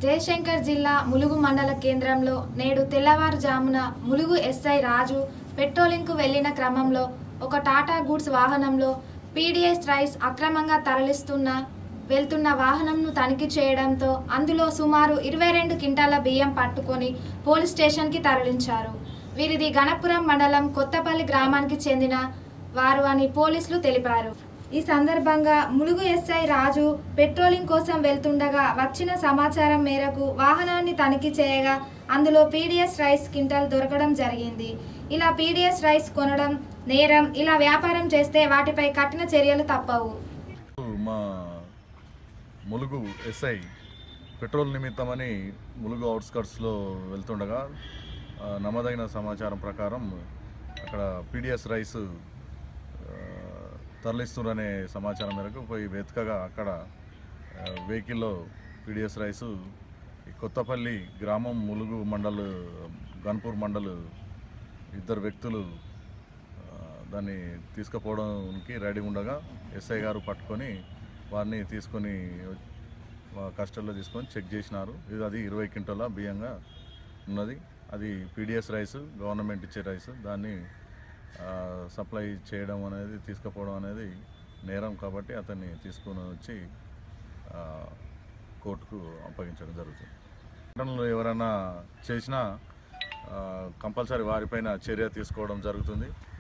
జయశంకర్ జిల్లా ములుగు మండల కేంద్రంలో నేడు తెల్లవారుజామున ములుగు ఎస్ఐ రాజు పెట్రోలింగ్కు వెళ్లిన క్రమంలో ఒక టాటా గూడ్స్ వాహనంలో పీడీఎస్ రైస్ అక్రమంగా తరలిస్తున్న వెళ్తున్న వాహనంను తనిఖీ చేయడంతో అందులో సుమారు ఇరవై రెండు క్వింటాల బియ్యం పట్టుకొని పోలీస్ స్టేషన్కి తరలించారు వీరిది గణపురం మండలం కొత్తపల్లి గ్రామానికి చెందిన వారు అని పోలీసులు తెలిపారు ఈ సందర్భంగా ములుగు ఎస్ఐ రాజు పెట్రోలింగ్ కోసం వెళ్తుండగా వచ్చిన సమాచారం మేరకు వాహనాన్ని తనిఖీ చేయగా అందులో పీడిఎస్ రైస్ క్వింటాల్ దొరకడం జరిగింది ఇలా పీడిఎస్ రైస్ కొనడం నేరం ఇలా వ్యాపారం చేస్తే వాటిపై కఠిన చర్యలు తప్పవు మా ములుగు ఎస్ఐ పెట్రోల్ నిమిత్తమని ములుగు అవుట్స్కట్స్లో వెళ్తుండగా ఆ, నమోదైన సమాచారం ప్రకారం అక్కడ పీడిఎస్ రైస్ ఆ, తరలిస్తున్నారనే సమాచారం మేరకు పోయి వెతకగా అక్కడ ఆ, వెహికల్లో పీడిఎస్ రైసు ఈ కొత్తపల్లి గ్రామం ములుగు మండల్ గన్పూర్ మండల్ ఇద్దరు వ్యక్తులు ఆ, దాన్ని తీసుకుపోవడానికి రెడీ ఉండగా ఎస్ఐ గారు పట్టుకొని వారిని తీసుకొని వా- కస్టడీలో తీసుకొని చెక్ చేసినారు ఇది అది ఇరవై క్వింటాల బియ్యంగా ఉన్నది అది పీడిఎస్ రైస్ గవర్నమెంట్ ఇచ్చే రైస్ దాన్ని ఆ, సప్లై చేయడం అనేది తీసుకుపోవడం అనేది నేరం కాబట్టి అతన్ని తీసుకొని వచ్చి ఆ, కోర్టుకు అప్పగించడం జరుగుతుంది ఘటనలు ఎవరైనా చేసినా కంపల్సరీ వారిపైన చర్య తీసుకోవడం జరుగుతుంది